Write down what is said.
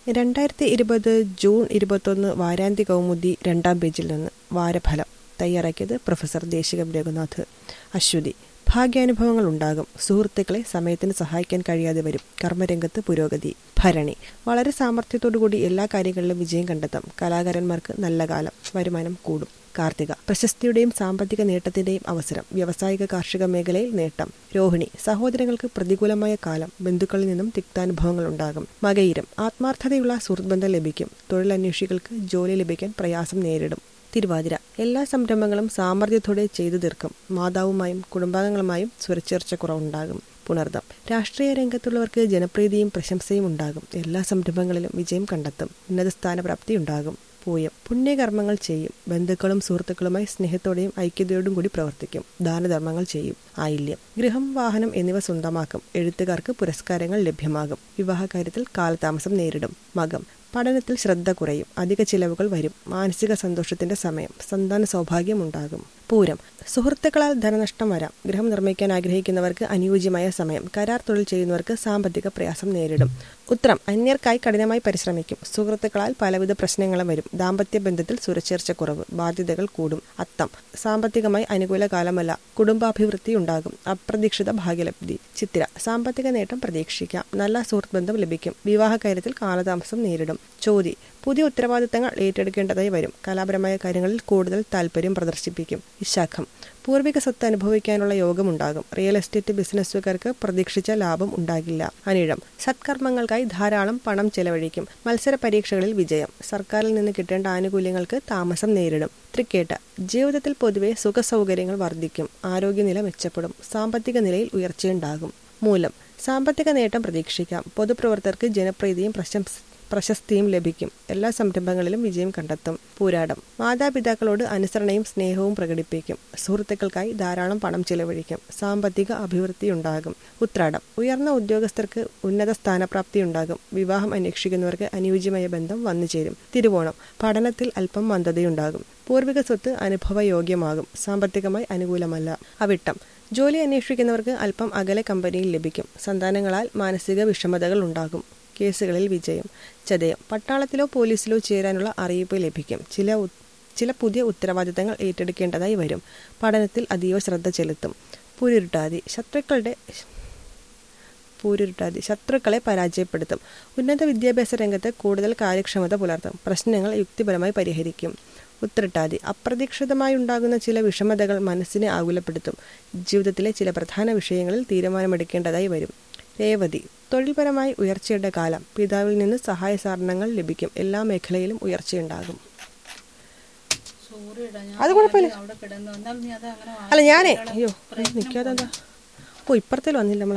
രണ്ടായിരത്തി ഇരുപത് ജൂൺ ഇരുപത്തൊന്ന് വാരാന്ത്യ കൗമുദി രണ്ടാം പേജിൽ നിന്ന് വാരഫലം തയ്യാറാക്കിയത് പ്രൊഫസർ ദേശികം രഘുനാഥ് അശ്വതി ഭാഗ്യാനുഭവങ്ങൾ ഉണ്ടാകും സുഹൃത്തുക്കളെ സമയത്തിന് സഹായിക്കാൻ കഴിയാതെ വരും കർമ്മരംഗത്ത് പുരോഗതി ഭരണി വളരെ സാമർഥ്യത്തോടുകൂടി എല്ലാ കാര്യങ്ങളിലും വിജയം കണ്ടെത്താം കലാകാരന്മാർക്ക് നല്ല കാലം വരുമാനം കൂടും കാർത്തിക പ്രശസ്തിയുടെയും സാമ്പത്തിക നേട്ടത്തിന്റെയും അവസരം വ്യാവസായിക കാർഷിക മേഖലയിൽ നേട്ടം രോഹിണി സഹോദരങ്ങൾക്ക് പ്രതികൂലമായ കാലം ബന്ധുക്കളിൽ നിന്നും തിക്താനുഭവങ്ങൾ ഉണ്ടാകും മകയിരം ആത്മാർത്ഥതയുള്ള സുഹൃത്ബന്ധം ലഭിക്കും തൊഴിലന്വേഷികൾക്ക് ജോലി ലഭിക്കാൻ പ്രയാസം നേരിടും തിരുവാതിര എല്ലാ സംരംഭങ്ങളും സാമർഥ്യത്തോടെ ചെയ്തു തീർക്കും മാതാവുമായും കുടുംബാംഗങ്ങളുമായും സ്വരച്ചേർച്ച കുറവുണ്ടാകും പുണർദം രാഷ്ട്രീയ രംഗത്തുള്ളവർക്ക് ജനപ്രീതിയും പ്രശംസയും ഉണ്ടാകും എല്ലാ സംരംഭങ്ങളിലും വിജയം കണ്ടെത്തും ഉന്നത സ്ഥാനപ്രാപ്തി ഉണ്ടാകും പൂയം പുണ്യകർമ്മങ്ങൾ ചെയ്യും ബന്ധുക്കളും സുഹൃത്തുക്കളുമായി സ്നേഹത്തോടെയും ഐക്യതയോടും കൂടി പ്രവർത്തിക്കും ദാനധർമ്മങ്ങൾ ചെയ്യും ആയില്യം ഗൃഹം വാഹനം എന്നിവ സ്വന്തമാക്കും എഴുത്തുകാർക്ക് പുരസ്കാരങ്ങൾ ലഭ്യമാകും വിവാഹകാര്യത്തിൽ കാലതാമസം നേരിടും മകം പഠനത്തിൽ ശ്രദ്ധ കുറയും അധിക ചിലവുകൾ വരും മാനസിക സന്തോഷത്തിന്റെ സമയം സന്താന സൗഭാഗ്യം ഉണ്ടാകും പൂരം സുഹൃത്തുക്കളാൽ ധനനഷ്ടം വരാം ഗൃഹം നിർമ്മിക്കാൻ ആഗ്രഹിക്കുന്നവർക്ക് അനുയോജ്യമായ സമയം കരാർ തൊഴിൽ ചെയ്യുന്നവർക്ക് സാമ്പത്തിക പ്രയാസം നേരിടും ഉത്തരം അന്യർക്കായി കഠിനമായി പരിശ്രമിക്കും സുഹൃത്തുക്കളാൽ പലവിധ പ്രശ്നങ്ങളും വരും ദാമ്പത്യ ബന്ധത്തിൽ സുരക്ഷേർച്ച കുറവ് ബാധ്യതകൾ കൂടും അത്തം സാമ്പത്തികമായി അനുകൂല കാലമല്ല കുടുംബാഭിവൃദ്ധി ഉണ്ടാകും അപ്രതീക്ഷിത ഭാഗ്യലബ്ധി ചിത്തിര സാമ്പത്തിക നേട്ടം പ്രതീക്ഷിക്കാം നല്ല സുഹൃത്ത് ബന്ധം ലഭിക്കും വിവാഹ കാര്യത്തിൽ കാലതാമസം നേരിടും ചോതി പുതിയ ഉത്തരവാദിത്തങ്ങൾ ഏറ്റെടുക്കേണ്ടതായി വരും കലാപരമായ കാര്യങ്ങളിൽ കൂടുതൽ താല്പര്യം പ്രദർശിപ്പിക്കും വിശാഖം പൂർവിക സ്വത്ത് അനുഭവിക്കാനുള്ള യോഗമുണ്ടാകും റിയൽ എസ്റ്റേറ്റ് ബിസിനസ്സുകാർക്ക് പ്രതീക്ഷിച്ച ലാഭം ഉണ്ടാകില്ല അനിഴം സത്കർമ്മങ്ങൾക്കായി ധാരാളം പണം ചെലവഴിക്കും മത്സര പരീക്ഷകളിൽ വിജയം സർക്കാരിൽ നിന്ന് കിട്ടേണ്ട ആനുകൂല്യങ്ങൾക്ക് താമസം നേരിടും തൃക്കേട്ട ജീവിതത്തിൽ പൊതുവെ സുഖസൗകര്യങ്ങൾ വർദ്ധിക്കും ആരോഗ്യനില മെച്ചപ്പെടും സാമ്പത്തിക നിലയിൽ ഉയർച്ചയുണ്ടാകും മൂലം സാമ്പത്തിക നേട്ടം പ്രതീക്ഷിക്കാം പൊതുപ്രവർത്തകർക്ക് ജനപ്രീതിയും പ്രശംസ പ്രശസ്തിയും ലഭിക്കും എല്ലാ സംരംഭങ്ങളിലും വിജയം കണ്ടെത്തും പൂരാടം മാതാപിതാക്കളോട് അനുസരണയും സ്നേഹവും പ്രകടിപ്പിക്കും സുഹൃത്തുക്കൾക്കായി ധാരാളം പണം ചെലവഴിക്കും സാമ്പത്തിക അഭിവൃദ്ധി ഉണ്ടാകും ഉത്രാടം ഉയർന്ന ഉദ്യോഗസ്ഥർക്ക് ഉന്നത സ്ഥാനപ്രാപ്തി ഉണ്ടാകും വിവാഹം അന്വേഷിക്കുന്നവർക്ക് അനുയോജ്യമായ ബന്ധം വന്നു ചേരും തിരുവോണം പഠനത്തിൽ അല്പം മന്ദതയുണ്ടാകും പൂർവിക സ്വത്ത് അനുഭവയോഗ്യമാകും സാമ്പത്തികമായി അനുകൂലമല്ല അവിട്ടം ജോലി അന്വേഷിക്കുന്നവർക്ക് അല്പം അകലെ കമ്പനിയിൽ ലഭിക്കും സന്താനങ്ങളാൽ മാനസിക വിഷമതകൾ ഉണ്ടാകും കേസുകളിൽ വിജയം ചതയം പട്ടാളത്തിലോ പോലീസിലോ ചേരാനുള്ള അറിയിപ്പ് ലഭിക്കും ചില ചില പുതിയ ഉത്തരവാദിത്തങ്ങൾ ഏറ്റെടുക്കേണ്ടതായി വരും പഠനത്തിൽ അതീവ ശ്രദ്ധ ചെലുത്തും പൂരുരുട്ടാതി ശത്രുക്കളുടെ പൂരുരുട്ടാതി ശത്രുക്കളെ പരാജയപ്പെടുത്തും ഉന്നത വിദ്യാഭ്യാസ രംഗത്ത് കൂടുതൽ കാര്യക്ഷമത പുലർത്തും പ്രശ്നങ്ങൾ യുക്തിപരമായി പരിഹരിക്കും ഉത്രട്ടാതി അപ്രതീക്ഷിതമായി ഉണ്ടാകുന്ന ചില വിഷമതകൾ മനസ്സിനെ ആകുലപ്പെടുത്തും ജീവിതത്തിലെ ചില പ്രധാന വിഷയങ്ങളിൽ തീരുമാനമെടുക്കേണ്ടതായി വരും രേവതി തൊഴിൽപരമായി ഉയർച്ചയുടെ കാലം പിതാവിൽ നിന്ന് സഹായ സഹകരണങ്ങൾ ലഭിക്കും എല്ലാ മേഖലയിലും ഉയർച്ചയുണ്ടാകും അത് കുഴപ്പമില്ല അല്ല ഞാനേ അയ്യോ നിൽക്കാതെ എന്താ ഓ ഇപ്പുറത്തേൽ വന്നില്ല നമ്മൾ